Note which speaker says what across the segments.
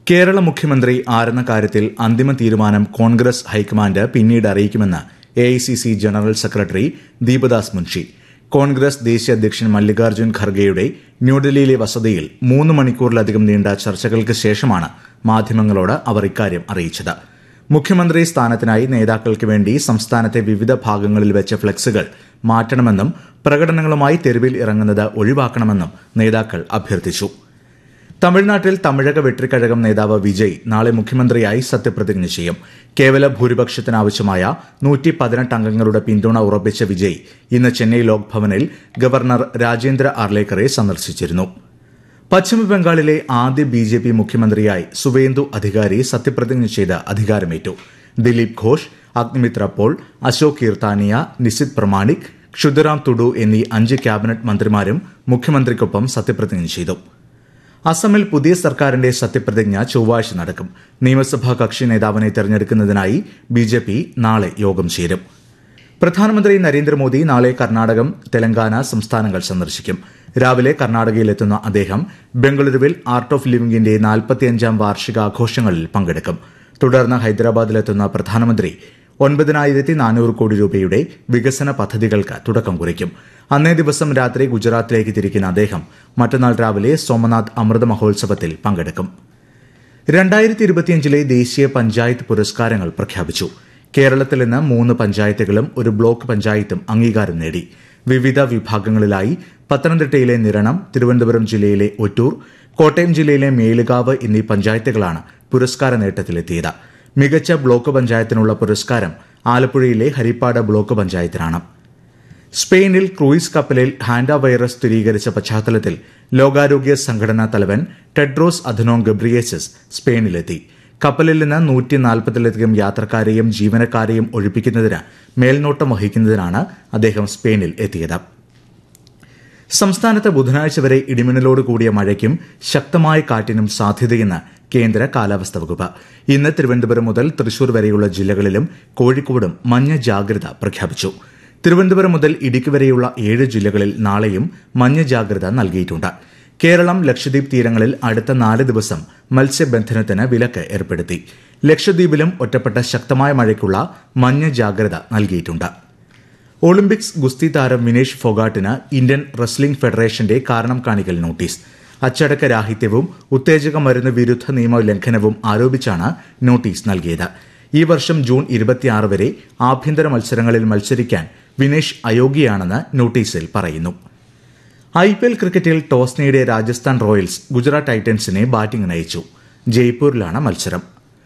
Speaker 1: കേരള മുഖ്യമന്ത്രി ആരെന്ന കാര്യത്തിൽ അന്തിമ തീരുമാനം കോൺഗ്രസ് ഹൈക്കമാൻഡ് പിന്നീട് അറിയിക്കുമെന്ന് AICC general secretary Deepa Das Munshi Congress ദേശീയ അധ്യക്ഷൻ മല്ലികാർജ്ജുൻ ഖർഗെയുടെ ന്യൂഡൽഹിയിലെ വസതിയിൽ മൂന്ന് മണിക്കൂറിലധികം നീണ്ട ചർച്ചകൾക്ക് ശേഷമാണ് മാധ്യമങ്ങളോട് അവർ ഇക്കാര്യം അറിയിച്ചത് മുഖ്യമന്ത്രി സ്ഥാനത്തിനായി നേതാക്കൾക്ക് വേണ്ടി സംസ്ഥാനത്തെ വിവിധ ഭാഗങ്ങളിൽ വെച്ച ഫ്ളക്സുകൾ മാറ്റണമെന്നും പ്രകടനങ്ങളുമായി തെരുവിൽ ഇറങ്ങുന്നത് ഒഴിവാക്കണമെന്നും നേതാക്കൾ അഭ്യർത്ഥിച്ചു തമിഴ്നാട്ടിൽ തമിഴക വെട്രിക്കഴകം നേതാവ് വിജയ് നാളെ മുഖ്യമന്ത്രിയായി സത്യപ്രതിജ്ഞ ചെയ്യും കേവല ഭൂരിപക്ഷത്തിനാവശ്യമായ നൂറ്റി പതിനെട്ട് അംഗങ്ങളുടെ പിന്തുണ ഉറപ്പിച്ച വിജയ് ഇന്ന് ചെന്നൈ ലോക് ഭവനിൽ ഗവർണർ രാജേന്ദ്ര ആർലേക്കറെ സന്ദർശിച്ചിരുന്നു പശ്ചിമബംഗാളിലെ ആദ്യ ബി ജെ പി മുഖ്യമന്ത്രിയായി സുവേന്ദു അധികാരി സത്യപ്രതിജ്ഞ ചെയ്ത് അധികാരമേറ്റു ദിലീപ് ഘോഷ് അഗ്നിമിത്ര പോൾ അശോക് കീർത്താനിയ നിസിത് പ്രമാണിക് ക്ഷുദിറാം തുഡു എന്നീ അഞ്ച് ക്യാബിനറ്റ് മന്ത്രിമാരും മുഖ്യമന്ത്രിക്കൊപ്പം സത്യപ്രതിജ്ഞ ചെയ്തു അസമിൽ പുതിയ സർക്കാരിന്റെ സത്യപ്രതിജ്ഞ ചൊവ്വാഴ്ച നടക്കും നിയമസഭാ കക്ഷി നേതാവിനെ തെരഞ്ഞെടുക്കുന്നതിനായി ബി ജെ പി നാളെ യോഗം ചേരും പ്രധാനമന്ത്രി നരേന്ദ്രമോദി നാളെ കർണാടകം തെലങ്കാന സംസ്ഥാനങ്ങൾ സന്ദർശിക്കും രാവിലെ കർണാടകയിലെത്തുന്ന അദ്ദേഹം ബംഗളൂരുവിൽ ആർട്ട് ഓഫ് ലിവിംഗിന്റെ നാൽപ്പത്തിയഞ്ചാം വാർഷികാഘോഷങ്ങളിൽ പങ്കെടുക്കും തുടർന്ന് ഹൈദരാബാദിലെത്തുന്ന പ്രധാനമന്ത്രി ഒൻപതിനായിരത്തി നാനൂറ് കോടി രൂപയുടെ വികസന പദ്ധതികൾക്ക് തുടക്കം കുറിക്കും അന്നേ ദിവസം രാത്രി ഗുജറാത്തിലേക്ക് തിരിക്കുന്ന അദ്ദേഹം മറ്റന്നാൾ രാവിലെ സോമനാഥ് അമൃത മഹോത്സവത്തിൽ പങ്കെടുക്കും രണ്ടായിരത്തി ഇരുപത്തിയഞ്ചിലെ ദേശീയ പഞ്ചായത്ത് പുരസ്കാരങ്ങൾ പ്രഖ്യാപിച്ചു കേരളത്തിൽ നിന്ന് മൂന്ന് പഞ്ചായത്തുകളും ഒരു ബ്ലോക്ക് പഞ്ചായത്തും അംഗീകാരം നേടി വിവിധ വിഭാഗങ്ങളിലായി പത്തനംതിട്ടയിലെ നിരണം തിരുവനന്തപുരം ജില്ലയിലെ ഒറ്റൂർ കോട്ടയം ജില്ലയിലെ മേലുകാവ് എന്നീ പഞ്ചായത്തുകളാണ് പുരസ്കാര നേട്ടത്തിലെത്തിയത് മികച്ച ബ്ലോക്ക് പഞ്ചായത്തിനുള്ള പുരസ്കാരം ആലപ്പുഴയിലെ ഹരിപ്പാട് ബ്ലോക്ക് പഞ്ചായത്തിനാണ് സ്പെയിനിൽ ക്രൂയിസ് കപ്പലിൽ ഹാൻഡ വൈറസ് സ്ഥിരീകരിച്ച പശ്ചാത്തലത്തിൽ ലോകാരോഗ്യ സംഘടനാ തലവൻ ടെഡ്രോസ് അധനോം ഗബ്രിയേസസ് സ്പെയിനിലെത്തി കപ്പലിൽ നിന്ന് നൂറ്റി നാൽപ്പതിലധികം യാത്രക്കാരെയും ജീവനക്കാരെയും ഒഴിപ്പിക്കുന്നതിന് മേൽനോട്ടം വഹിക്കുന്നതിനാണ് അദ്ദേഹം സ്പെയിനിൽ എത്തിയത് സംസ്ഥാനത്ത് ബുധനാഴ്ച വരെ ഇടിമിന്നലോട് കൂടിയ മഴയ്ക്കും ശക്തമായ കാറ്റിനും സാധ്യതയെന്ന് കേന്ദ്ര കാലാവസ്ഥാ വകുപ്പ് ഇന്ന് തിരുവനന്തപുരം മുതൽ തൃശൂർ വരെയുള്ള ജില്ലകളിലും കോഴിക്കോടും മഞ്ഞ ജാഗ്രത പ്രഖ്യാപിച്ചു തിരുവനന്തപുരം മുതൽ ഇടുക്കി വരെയുള്ള ഏഴ് ജില്ലകളിൽ നാളെയും മഞ്ഞ ജാഗ്രത നൽകിയിട്ടുണ്ട് കേരളം ലക്ഷദ്വീപ് തീരങ്ങളിൽ അടുത്ത നാല് ദിവസം മത്സ്യബന്ധനത്തിന് വിലക്ക് ഏർപ്പെടുത്തി ലക്ഷദ്വീപിലും ഒറ്റപ്പെട്ട ശക്തമായ മഴയ്ക്കുള്ള മഞ്ഞ ജാഗ്രത നൽകിയിട്ടുണ്ട് ഒളിമ്പിക്സ് ഗുസ്തി താരം വിനേഷ് ഫോഗാട്ടിന് ഇന്ത്യൻ റെസ്ലിംഗ് ഫെഡറേഷന്റെ കാരണം കാണിക്കൽ നോട്ടീസ് അച്ചടക്ക രാഹിത്യവും ഉത്തേജക മരുന്ന് വിരുദ്ധ നിയമ ലംഘനവും ആരോപിച്ചാണ് നോട്ടീസ് നൽകിയത് ഈ വർഷം ജൂൺ ഇരുപത്തിയാറ് വരെ ആഭ്യന്തര മത്സരങ്ങളിൽ മത്സരിക്കാൻ വിനേഷ് അയോഗ്യയാണെന്ന് നോട്ടീസിൽ പറയുന്നു ഐ പി എൽ ക്രിക്കറ്റിൽ ടോസ് നേടിയ രാജസ്ഥാൻ റോയൽസ് ഗുജറാത്ത് ടൈറ്റൻസിനെ ബാറ്റിംഗിന് അയച്ചു ജയ്പൂരിലാണ് മത്സരം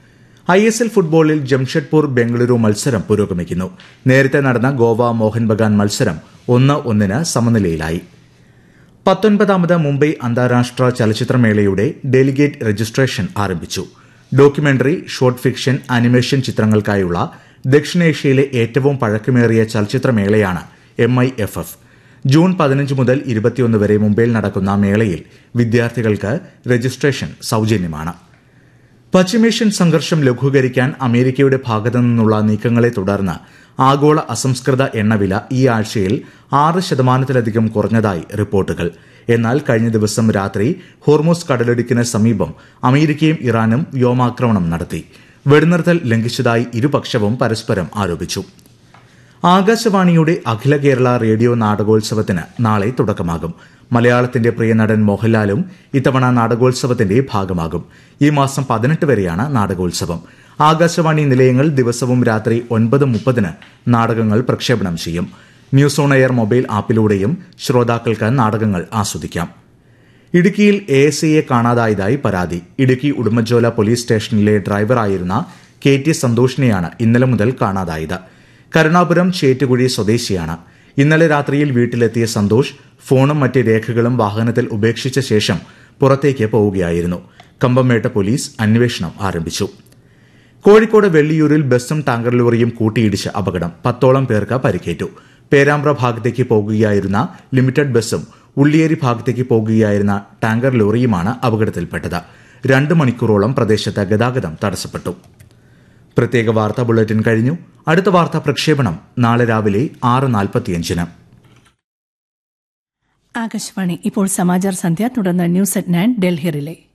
Speaker 1: ഐ എസ് എൽ ഫുട്ബോളിൽ ജംഷഡ്പൂർ ബംഗളൂരു മത്സരം പുരോഗമിക്കുന്നു നേരത്തെ നടന്ന ഗോവ മോഹൻ ബഗാൻ മത്സരം ഒന്ന് ഒന്നിന് സമനിലയിലായി പത്തൊൻപതാമത് മുംബൈ അന്താരാഷ്ട്ര ചലച്ചിത്രമേളയുടെ ഡെലിഗേറ്റ് രജിസ്ട്രേഷൻ ആരംഭിച്ചു ഡോക്യുമെന്ററി ഷോർട്ട് ഫിക്ഷൻ അനിമേഷൻ ചിത്രങ്ങൾക്കായുള്ള ദക്ഷിണേഷ്യയിലെ ഏറ്റവും പഴക്കമേറിയ ചലച്ചിത്രമേളയാണ് M I F F June പതിനഞ്ച് മുതൽ ഇരുപത്തിയൊന്ന് വരെ മുംബൈയിൽ നടക്കുന്ന മേളയിൽ വിദ്യാർത്ഥികൾക്ക് രജിസ്ട്രേഷൻ സൌജന്യമാണ് പശ്ചിമേഷ്യൻ സംഘർഷം ലഘൂകരിക്കാൻ അമേരിക്കയുടെ ഭാഗത്തു നിന്നുള്ള നീക്കങ്ങളെ തുടർന്ന് ആഗോള അസംസ്കൃത എണ്ണവില ഈ ആഴ്ചയിൽ ആറ് ശതമാനത്തിലധികം കുറഞ്ഞതായി റിപ്പോർട്ടുകൾ എന്നാൽ കഴിഞ്ഞ ദിവസം രാത്രി ഹോർമോസ് കടലിടുക്കിന് സമീപം അമേരിക്കയും ഇറാനും വ്യോമാക്രമണം നടത്തി വെടിനിർത്തൽ ലംഘിച്ചതായി ഇരുപക്ഷവും പരസ്പരം ആരോപിച്ചു ആകാശവാണിയുടെ അഖില കേരള റേഡിയോ നാടകോത്സവത്തിന് നാളെ തുടക്കമാകും മലയാളത്തിന്റെ പ്രിയ നടൻ മോഹൻലാലും ഇത്തവണ നാടകോത്സവത്തിന്റെ ഭാഗമാകും ഈ മാസം പതിനെട്ട് വരെയാണ് നാടകോത്സവം ആകാശവാണി നിലയങ്ങൾ ദിവസവും രാത്രി ഒൻപത് മുപ്പതിന് നാടകങ്ങൾ പ്രക്ഷേപണം ചെയ്യും ന്യൂസ് ഓൺ എയർ മൊബൈൽ ആപ്പിലൂടെയും ശ്രോതാക്കൾക്ക് നാടകങ്ങൾ ആസ്വദിക്കാം ഇടുക്കിയിൽ എ എസ് ഐയെ കാണാതായതായി പരാതി ഇടുക്കി ഉടുമ്പൻചോല പോലീസ് സ്റ്റേഷനിലെ ഡ്രൈവറായിരുന്ന കെ ടി സന്തോഷിനെയാണ് ഇന്നലെ മുതൽ കാണാതായത് കരുണാപുരം ചേറ്റുകുഴി സ്വദേശിയാണ് ഇന്നലെ രാത്രിയിൽ വീട്ടിലെത്തിയ സന്തോഷ് ഫോണും മറ്റ് രേഖകളും വാഹനത്തിൽ ഉപേക്ഷിച്ച ശേഷം പുറത്തേക്ക് പോവുകയായിരുന്നു കമ്പംമേട്ട പോലീസ് അന്വേഷണം ആരംഭിച്ചു കോഴിക്കോട് വെള്ളിയൂരിൽ ബസ്സും ടാങ്കർ ലോറിയും കൂട്ടിയിടിച്ച് അപകടം പത്തോളം പേർക്ക് പരിക്കേറ്റു പേരാമ്പ്ര ഭാഗത്തേക്ക് പോകുകയായിരുന്ന ലിമിറ്റഡ് ബസ്സും ഉള്ളിയേരി ഭാഗത്തേക്ക് പോകുകയായിരുന്ന ടാങ്കർ ലോറിയുമാണ് അപകടത്തിൽപ്പെട്ടത് രണ്ട് മണിക്കൂറോളം പ്രദേശത്ത് ഗതാഗതം തടസ്സപ്പെട്ടു പ്രത്യേക വാർത്താ ബുള്ളറ്റിൻ കഴിഞ്ഞു അടുത്ത വാർത്താ പ്രക്ഷേപണം നാളെ രാവിലെ ആറ് നാൽപ്പത്തിയഞ്ചിന്
Speaker 2: ആകാശവാണി ഇപ്പോൾ സമാചാർ സന്ധ്യ തുടർന്ന് news at nine Delhi relay